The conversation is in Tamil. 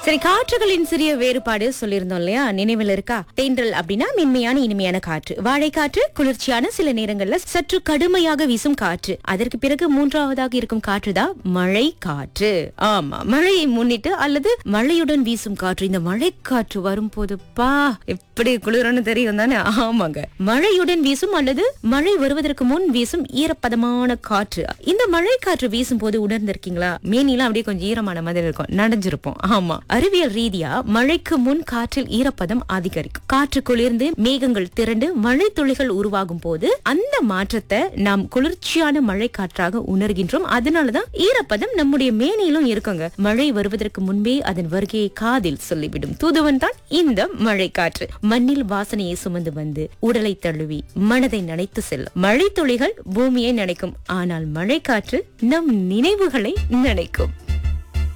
சரி காற்றுகளின் சிறிய வேறுபாடு சொல்லியிருந்தோம் இல்லையா நினைவில் இருக்கா தென்றல் அப்படின்னா மென்மையான இனிமையான காற்று வாழைக்காற்று குளிர்ச்சியான சில நேரங்கள்ல சற்று கடுமையாக வீசும் காற்று அதற்கு பிறகு மூன்றாவதாக இருக்கும் காற்று தான் மழை காற்று ஆமா மழையை முன்னிட்டு அல்லது மழையுடன் வீசும் காற்று இந்த மழை காற்று வரும்போது பா எப்படி குளிரன்னு தெரியும் தானே ஆமாங்க மழையுடன் வீசும் அல்லது மழை வருவதற்கு முன் வீசும் ஈரப்பதமான காற்று இந்த மழை காற்று வீசும் போது உணர்ந்திருக்கீங்களா மேனிலாம் அப்படியே கொஞ்சம் ஈரமான மாதிரி இருக்கும் நனைஞ்சிருப்போம் ஆமா அறிவியல் ரீதியா மழைக்கு முன் காற்றில் ஈரப்பதம் அதிகரிக்கும் காற்று குளிர்ந்து மேகங்கள் திரண்டு மழை துளிகள் உருவாகும் போது அந்த மாற்றத்தை நாம் குளிர்ச்சியான மழை காற்றாக உணர்கின்றோம் அதனாலதான் ஈரப்பதம் நம்முடைய மேனியிலும் இருக்குங்க மழை வருவதற்கு முன்பே அதன் வருகையை காதில் சொல்லிவிடும் தூதுவன் தான் இந்த மழை காற்று மண்ணில் வாசனையை சுமந்து வந்து உடலை தழுவி மனதை நனைத்து செல்லும் மழை துளிகள் பூமியை நனைக்கும் ஆனால் மழை காற்று நம் நினைவுகளை நனைக்கும்